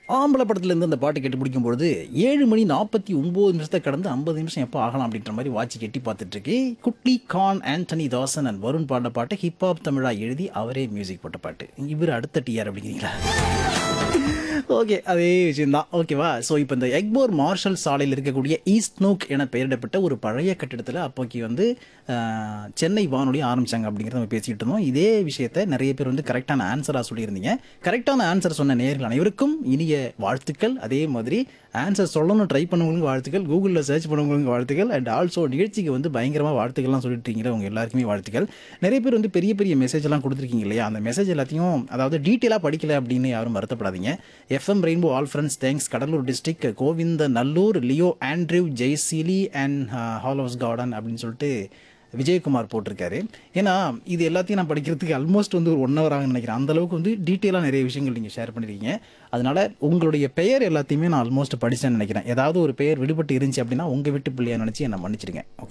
ஆம்பளை படத்துலேருந்து அந்த பாட்டு கேட்டு பிடிக்கும்பொழுது ஏழு மணி நாற்பத்தி ஒம்பது நிமிஷத்தை கடந்து ஐம்பது நிமிஷம் எப்போ ஆகலாம் அப்படின்ற மாதிரி வாட்சி கெட்டி பார்த்துட்டு இருக்கு குட்லி கான் ஆண்டனி தாசன் அண்ட் வருண் பாடின பாட்டு ஹிப்ஹாப் தமிழா எழுதி அவரே மியூசிக் போட்ட பாட்டு இவர் அடுத்த டிஆர் அப்படிங்கிறீங்களா ஓகே அதே விஷயம்தான் ஓகேவா ஸோ இப்போ இந்த எக்போர் மார்ஷல் சாலையில் இருக்கக்கூடிய ஈஸ்ட் நோக் என பெயரிடப்பட்ட ஒரு பழைய கட்டிடத்தில் அப்போக்கி வந்து ஆஹ், சென்னை வானொலி ஆரம்பிச்சாங்க அப்படிங்கிறத நம்ம பேசிக்கிட்டு இருந்தோம் இதே விஷயத்த நிறைய பேர் வந்து கரெக்டான ஆன்சராக சொல்லியிருந்தீங்க கரெக்டான ஆன்சர் சொன்ன நேர்கள் அனைவருக்கும் இனிய வாழ்த்துக்கள் அதே மாதிரி ஆன்சர் சொல்லணும் ட்ரை பண்ணவங்களுக்கு வாழ்த்துக்கள் கூகுளில் சர்ச் பண்ணவங்களுக்கு வாழ்த்துக்கள் அண்ட் ஆல்சோ நிகழ்ச்சிக்கு வந்து பயங்கரமாக வாழ்த்துக்கள்லாம் சொல்லிட்டீங்களே உங்க எல்லாருக்குமே வாழ்த்துக்கள் நிறைய பேர் வந்து பெரிய பெரிய மெசேஜ் எல்லாம் கொடுத்துருக்கீங்க இல்லையா அந்த மெசேஜ் எல்லாத்தையும் அதாவது டீட்டெயிலாக படிக்கல அப்படின்னு யாரும் வருத்தப்படாதீங்க FM rainbow all friends thanks Cuddalore district Govindanallur Leo Andrew Jayaseeli and Hallows garden அப்படின்னு சொல்லிட்டு விஜயகுமார் போட்டிருக்காரு ஏன்னா இது எல்லாத்தையும் நான் படிக்கிறதுக்கு ஆல்மோஸ்ட் வந்து ஒரு ஒன் ஹவர் ஆகும்னு நினைக்கிறேன் அந்த அளவுக்கு வந்து டீட்டெயிலாக நிறைய விஷயங்கள் நீங்கள் ஷேர் பண்ணிருக்கீங்க அதனால உங்களுடைய பெயர் எல்லாத்தையுமே நான் ஆல்மோஸ்ட் படிச்சேன்னு நினைக்கிறேன் ஏதாவது ஒரு பெயர் விடுபட்டு இருந்துச்சு அப்படின்னா உங்கள் வீட்டு பிள்ளையா நினச்சி என்னை மன்னிச்சிடுங்க ஓகே